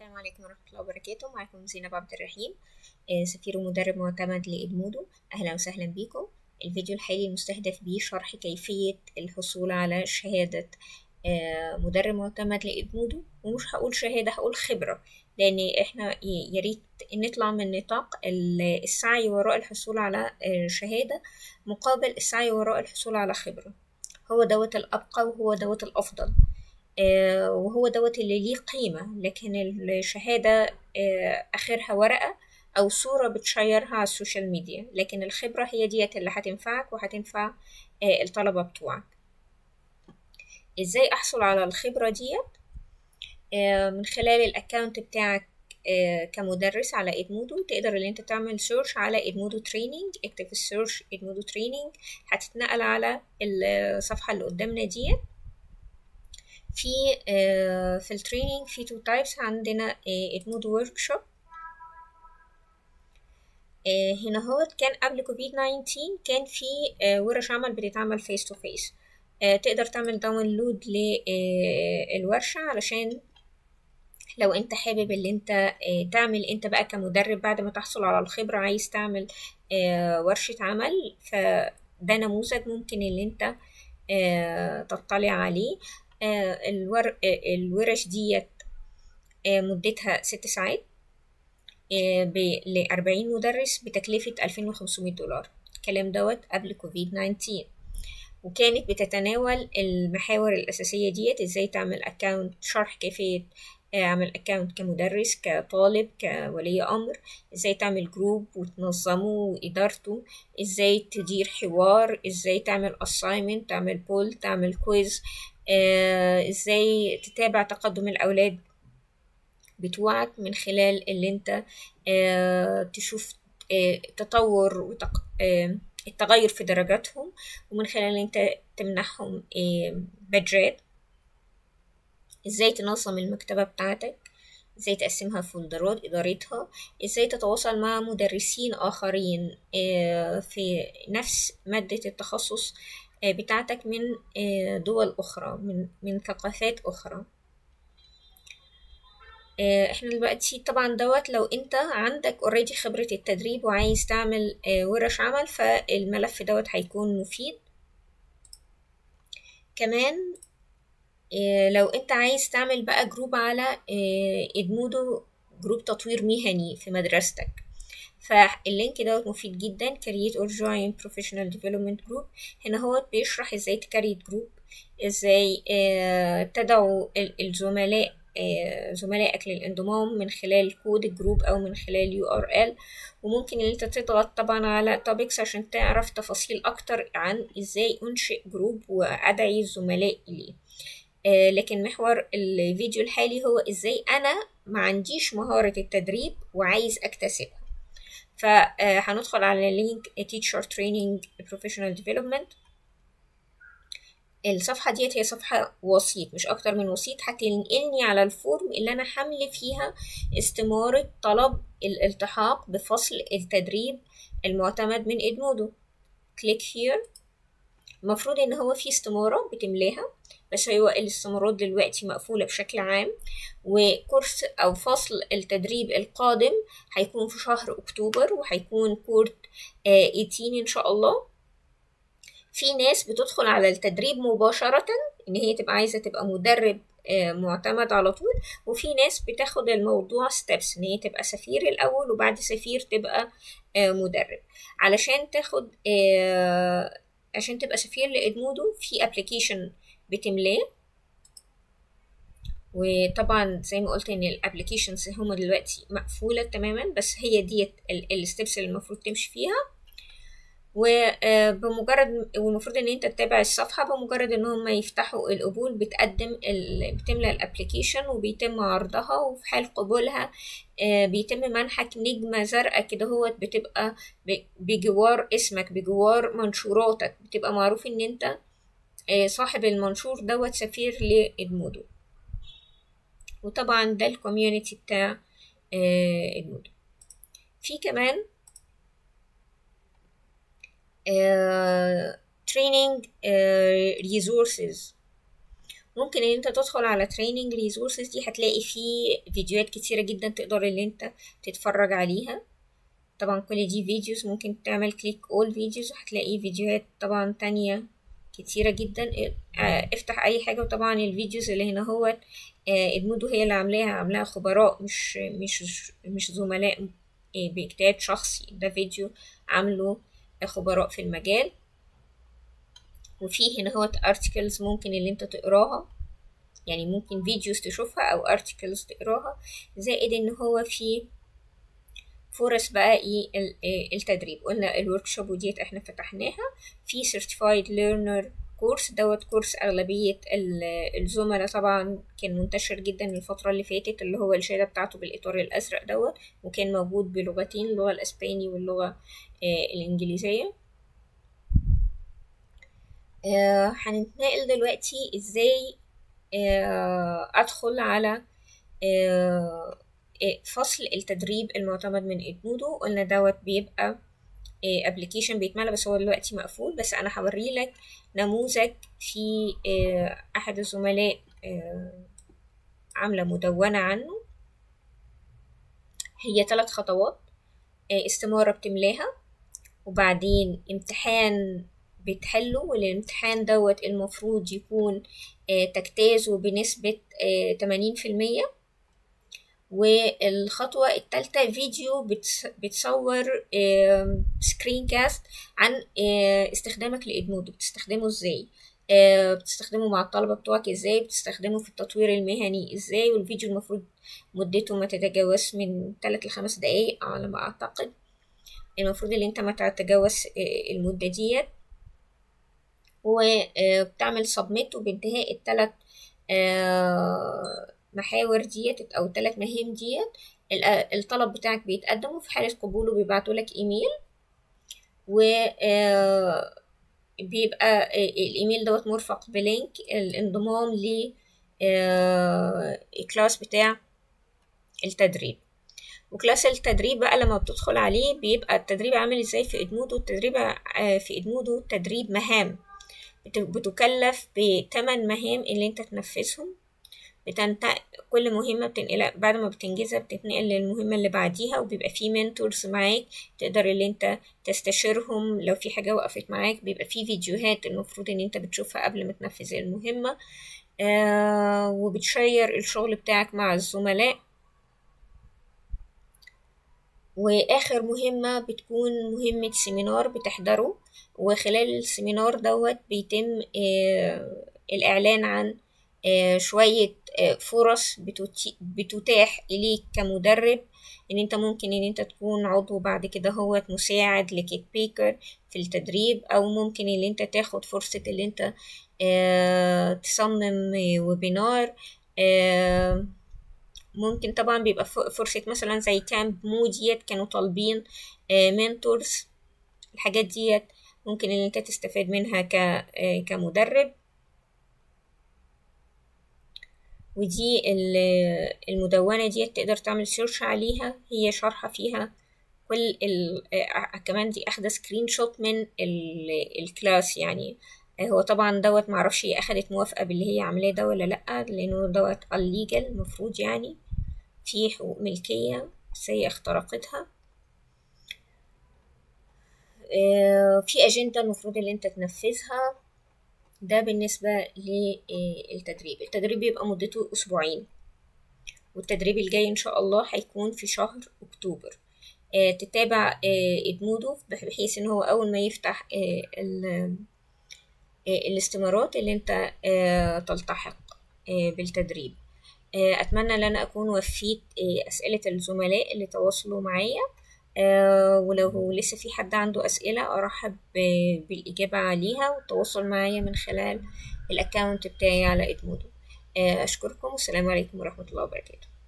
عليكم ورحمة الله وبركاته معكم زينب عبد الرحيم آه، سفير ومدرب معتمد لإدمودو أهلا وسهلا بكم الفيديو الحالي المستهدف به شرح كيفية الحصول على شهادة آه، مدرب معتمد لإدمودو ومش هقول شهادة هقول خبرة لأن احنا ي- ياريت نطلع من نطاق ال- السعي وراء الحصول على آه، شهادة مقابل السعي وراء الحصول على خبرة هو دوت الأبقى وهو دوت الأفضل آه، وهو دوت اللي ليه قيمة لكن الشهادة آه، آخرها ورقة أو صورة بتشيرها على السوشيال ميديا لكن الخبرة هي ديت اللي هتنفعك وهتنفع آه، الطلبة بتوعك ازاي أحصل على الخبرة ديت آه، من خلال الأكاونت بتاعك آه، كمدرس على ادمودو تقدر ان انت تعمل سيرش على ادمودو تريننج اكتب في السيرش ادمودو تريننج هتتنقل على الصفحة اللي قدامنا ديت في آه، في التريننج في تو تايبس عندنا ادمودو ورك شوب هنا هو كان قبل كوفيد 19 كان في آه، ورش عمل بتتعمل فيس تو فيس تقدر تعمل داونلود للورشة علشان لو انت حابب اللي انت آه، تعمل انت بقى كمدرب بعد ما تحصل على الخبرة عايز تعمل آه، ورشة عمل فده نموذج ممكن اللي انت آه، تطلع عليه آه، الور... آه، الورش ديت آه، مدتها ست ساعات ل 40 مدرس بتكلفة 2500 دولار الكلام دوت قبل كوفيد 19 وكانت بتتناول المحاور الأساسية ديت ازاي تعمل اكاونت شرح كيفية اعمل اكاونت كمدرس كطالب كولي امر ازاي تعمل جروب وتنظمه وادارته ازاي تدير حوار ازاي تعمل assignment تعمل بول تعمل كويز ازاي تتابع تقدم الاولاد بتوعك من خلال اللي انت آه، تشوف آه، تطور وتق... آه، التغير في درجاتهم ومن خلال ان انت تمنحهم بادجات ازاي تنظم المكتبة بتاعتك ازاي تقسمها فولدرات ادارتها ازاي تتواصل مع مدرسين اخرين في نفس مادة التخصص بتاعتك من دول اخرى من من ثقافات اخرى احنا دلوقتي طبعا دوت لو انت عندك اوريدي خبرة التدريب وعايز تعمل ورش عمل فالملف دوت هيكون مفيد كمان لو انت عايز تعمل بقى جروب على ادمودو جروب تطوير مهني في مدرستك فاللينك دوت مفيد جدا create or join professional development group هنا هو بيشرح ازاي تكريت جروب ازاي تدعو الزملاء زملائك للانضمام من خلال كود الجروب او من خلال يو ار ال وممكن ان انت تضغط طبعا على توبكس عشان تعرف تفاصيل اكتر عن ازاي انشئ جروب وادعي الزملاء اليه آه لكن محور الفيديو الحالي هو ازاي انا ما عنديش مهارة التدريب وعايز اكتسبها فهندخل على لينك teacher training professional development الصفحة ديت هي صفحة وسيط مش أكتر من وسيط هتنقلني على الفورم اللي أنا حاملة فيها استمارة طلب الالتحاق بفصل التدريب المعتمد من إدمودو كليك هير المفروض إن هو في استمارة بتملاها بس هو الاستمارات دلوقتي مقفولة بشكل عام وكورس أو فصل التدريب القادم هيكون في شهر أكتوبر وهيكون كورت 18 إن شاء الله في ناس بتدخل على التدريب مباشرة إن هي تبقى عايزة تبقى مدرب معتمد على طول وفي ناس بتاخد الموضوع ستيبس إن هي تبقى سفير الأول وبعد سفير تبقى مدرب علشان تاخد عشان تبقى سفير لإدمودو في ابلكيشن بتملاه وطبعا زي ما قلت ان الابلكيشنز هما دلوقتي مقفولة تماما بس هي ديت الستبس اللي المفروض تمشي فيها وبمجرد والمفروض ان انت تتابع الصفحة بمجرد ان هم يفتحوا القبول بتقدم ال... بتملى الابليكيشن وبيتم عرضها وفي حال قبولها بيتم منحك نجمة زرقاء كده هو بتبقى بجوار اسمك بجوار منشوراتك بتبقى معروف ان انت صاحب المنشور دوت سفير لإدمودو وطبعا ده الكوميونتي بتاع إدمودو في كمان تريننج ريسورسز ممكن ان انت تدخل على تريننج ريسورسز دي هتلاقي فيه فيديوهات كتيرة جدا تقدر ان انت تتفرج عليها طبعا كل دي فيديوز ممكن تعمل كليك اول فيديوز وهتلاقي فيديوهات طبعا تانية كتيرة جدا افتح اي حاجة وطبعا الفيديوز اللي هنا هو ادمودو هي اللي عاملاها عاملاها خبراء مش مش مش زملاء باجتهاد شخصي ده فيديو عامله خبراء في المجال وفيه هنا هو articles ممكن اللي انت تقراها يعني ممكن فيديوز تشوفها او articles تقراها زائد ان هو فيه فرص بقى ايه التدريب قلنا الوركشوب وديت احنا فتحناها في certified learner كورس دوت كورس أغلبية الزملاء طبعا كان منتشر جدا الفترة اللي فاتت اللي هو الشهادة بتاعته بالإطار الأزرق دوت وكان موجود بلغتين اللغة الأسباني واللغة الإنجليزية هنتنقل دلوقتي ازاي ادخل على فصل التدريب المعتمد من ادمودو قلنا دوت بيبقى ابلكيشن بيتملى بس هو دلوقتي مقفول بس انا هوري لك نموذج في احد الزملاء عامله مدونه عنه هي ثلاث خطوات استماره بتملاها وبعدين امتحان بتحله والامتحان دوت المفروض يكون تجتازه بنسبة تمانين في المية والخطوة التالتة فيديو بتصور سكرين كاست عن استخدامك لإدمودو بتستخدمه ازاي بتستخدمه مع الطلبة بتوعك ازاي بتستخدمه في التطوير المهني ازاي والفيديو المفروض مدته ما تتجاوز من تلات لخمس دقايق على ما اعتقد المفروض ان انت ما تتجاوز المدة ديت وبتعمل سبميت وبانتهاء الثلاث محاور ديت او الثلاث مهام ديت الطلب بتاعك بيتقدم وفي حالة قبوله بيبعتوا لك ايميل و بيبقى الايميل دوت مرفق بلينك الانضمام ل الكلاس بتاع التدريب وكلاس التدريب بقى لما بتدخل عليه بيبقى التدريب عامل ازاي في ادمودو التدريب في ادمودو تدريب مهام بتكلف بتمن مهام اللي انت تنفذهم بتنت... كل مهمة بتنقلها بعد ما بتنجزها بتتنقل للمهمة اللي بعديها وبيبقى في منتورز معاك تقدر اللي انت تستشيرهم لو في حاجة وقفت معاك بيبقى في فيديوهات المفروض ان انت بتشوفها قبل ما تنفذ المهمة آه وبتشير الشغل بتاعك مع الزملاء واخر مهمة بتكون مهمة سيمينار بتحضره وخلال السيمينار دوت بيتم آه الاعلان عن آه شوية آه فرص بتتاح اليك كمدرب ان انت ممكن ان انت تكون عضو بعد كده هو مساعد لكيت بيكر في التدريب او ممكن ان انت تاخد فرصة ان انت تصمم ويبينار ممكن طبعا بيبقى فرصة مثلا زي كامب موديت كانوا طالبين منتورز الحاجات ديت ممكن ان انت تستفاد منها ك كمدرب ودي المدونة ديت تقدر تعمل سيرش عليها هي شارحة فيها كل ال... كمان دي اخده سكرين شوت من ال... الكلاس يعني هو طبعا دوت معرفش هي اخدت موافقة باللي هي عاملاه ده ولا لأ لأنه دوت illegal المفروض يعني في حقوق ملكية بس هي اخترقتها في أجندة المفروض اللي انت تنفذها ده بالنسبة للتدريب التدريب بيبقى مدته أسبوعين والتدريب الجاي إن شاء الله هيكون في شهر أكتوبر تتابع إدمودو بحيث إن هو أول ما يفتح الاستمارات اللي انت تلتحق بالتدريب اتمنى ان انا اكون وفيت اسئلة الزملاء اللي تواصلوا معايا ولو لسه في حد عنده اسئلة ارحب بالاجابة عليها والتواصل معايا من خلال الاكونت بتاعي على ادمودو اشكركم والسلام عليكم ورحمة الله وبركاته